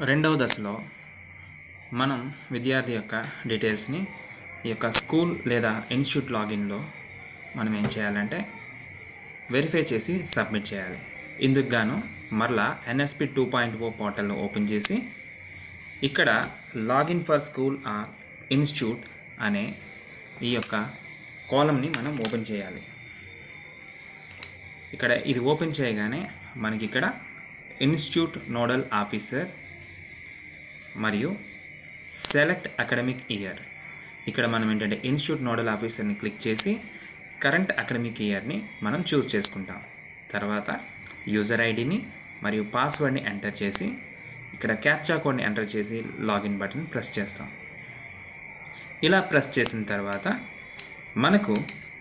రెండవ దశలో మనం విద్యార్థి యొక్క డీటెయిల్స్ని ఈ యొక్క స్కూల్ లేదా ఇన్స్టిట్యూట్ లాగిన్లో మనం ఏం చేయాలంటే వెరిఫై చేసి సబ్మిట్ చేయాలి ఇందుకు గాను మరలా ఎన్ఎస్పి టూ పాయింట్ ఓ పోర్టల్ను ఓపెన్ చేసి ఇక్కడ login for school or institute అనే ఈ యొక్క కాలంని మనం ఓపెన్ చేయాలి ఇక్కడ ఇది ఓపెన్ చేయగానే మనకి ఇక్కడ ఇన్స్టిట్యూట్ నోడల్ ఆఫీసర్ మరియు సెలెక్ట్ అకాడమిక్ ఇయర్ ఇక్కడ మనం ఏంటంటే ఇన్స్టిట్యూట్ నోడల్ ఆఫీసర్ని క్లిక్ చేసి కరెంట్ అకాడమిక్ ఇయర్ని మనం చూస్ చేసుకుంటాం తర్వాత యూజర్ ఐడిని మరియు పాస్వర్డ్ని ఎంటర్ చేసి ఇక్కడ క్యాప్చా కోడ్ని ఎంటర్ చేసి లాగిన్ బటన్ ప్రెస్ చేస్తాం ఇలా ప్రెస్ చేసిన తర్వాత మనకు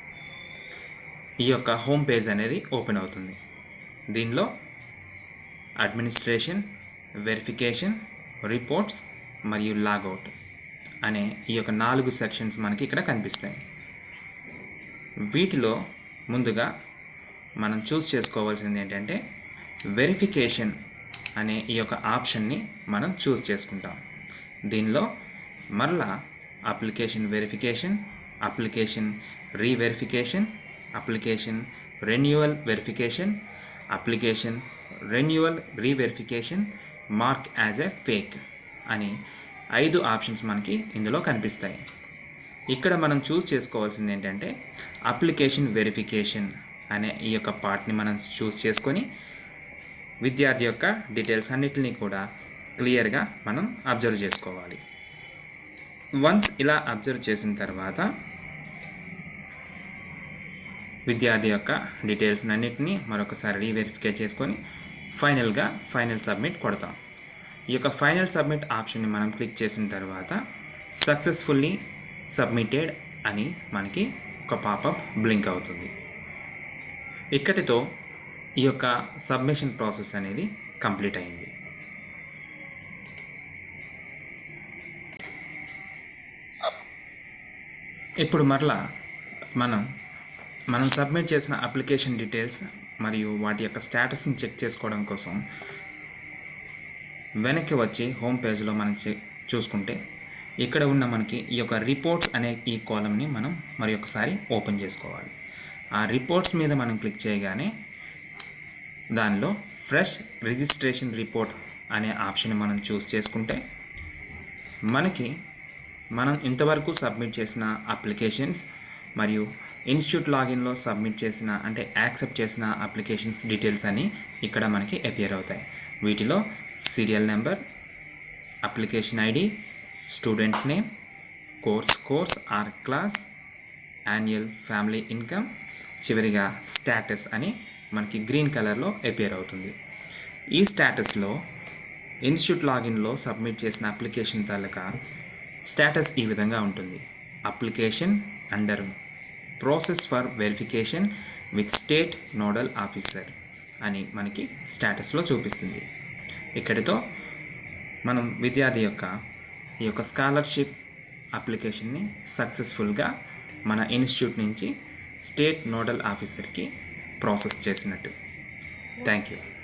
ఈ యొక్క హోమ్ పేజ్ అనేది ఓపెన్ అవుతుంది దీనిలో అడ్మినిస్ట్రేషన్ వెరిఫికేషన్ రిపోర్ట్స్ మరియు లాగౌట్ అనే ఈ యొక్క నాలుగు సెక్షన్స్ మనకి ఇక్కడ కనిపిస్తాయి వీటిలో ముందుగా మనం చూస్ చేసుకోవాల్సింది ఏంటంటే వెరిఫికేషన్ అనే ఈ యొక్క ఆప్షన్ని మనం చూస్ చేసుకుంటాం దీనిలో మరలా application verification application reverification application renewal verification application renewal reverification mark as a fake అని ఐదు ఆప్షన్స్ మనకి ఇందులో కనిపిస్తాయి ఇక్కడ మనం చూస్ చేసుకోవాల్సింది ఏంటంటే అప్లికేషన్ వెరిఫికేషన్ అనే ఈ యొక్క పార్ట్ని మనం చూస్ చేసుకొని విద్యార్థి యొక్క డీటెయిల్స్ అన్నిటినీ కూడా క్లియర్గా మనం అబ్జర్వ్ చేసుకోవాలి వన్స్ ఇలా అబ్జర్వ్ చేసిన తర్వాత విద్యార్థి యొక్క డీటెయిల్స్ అన్నిటినీ మరొకసారి రీవెరిఫికే చేసుకొని ఫైనల్గా ఫైనల్ సబ్మిట్ కొడతాం ఈ యొక్క ఫైనల్ సబ్మిట్ ఆప్షన్ని మనం క్లిక్ చేసిన తర్వాత సక్సెస్ఫుల్లీ సబ్మిటెడ్ అని మనకి ఒక పాపప్ బ్లింక్ అవుతుంది ఇక్కడితో ఈ యొక్క సబ్మిషన్ ప్రాసెస్ అనేది కంప్లీట్ అయింది ఇప్పుడు మరలా మనం మనం సబ్మిట్ చేసిన అప్లికేషన్ డీటెయిల్స్ మరియు వాటి యొక్క స్టేటస్ని చెక్ చేసుకోవడం కోసం వెనక్కి వచ్చి హోమ్ పేజ్లో మనం చె చూసుకుంటే ఇక్కడ ఉన్న మనకి ఈ యొక్క రిపోర్ట్స్ అనే ఈ కాలంని మనం మరి ఒకసారి ఓపెన్ చేసుకోవాలి ఆ రిపోర్ట్స్ మీద మనం క్లిక్ చేయగానే దానిలో ఫ్రెష్ రిజిస్ట్రేషన్ రిపోర్ట్ అనే ఆప్షన్ మనం చూస్ చేసుకుంటే మనకి మనం ఇంతవరకు సబ్మిట్ చేసిన అప్లికేషన్స్ మరియు ఇన్స్టిట్యూట్ లాగిన్లో సబ్మిట్ చేసిన అంటే యాక్సెప్ట్ చేసిన అప్లికేషన్స్ డీటెయిల్స్ అని ఇక్కడ మనకి అపియర్ అవుతాయి వీటిలో serial number application ID student name course course or class annual family income చివరిగా స్టేటస్ అని మనకి గ్రీన్ కలర్లో అపియర్ అవుతుంది ఈ స్టేటస్లో ఇన్స్టిట్యూట్ లాగిన్లో సబ్మిట్ చేసిన అప్లికేషన్ తాలూకా స్టేటస్ ఈ విధంగా ఉంటుంది application under process for verification with state nodal officer అని మనకి స్టేటస్లో చూపిస్తుంది ఇక్కడితో మనం విద్యార్థి యొక్క ఈ యొక్క స్కాలర్షిప్ అప్లికేషన్ని సక్సెస్ఫుల్గా మన ఇన్స్టిట్యూట్ నుంచి స్టేట్ నోడల్ ఆఫీసర్కి ప్రాసెస్ చేసినట్టు థ్యాంక్ యూ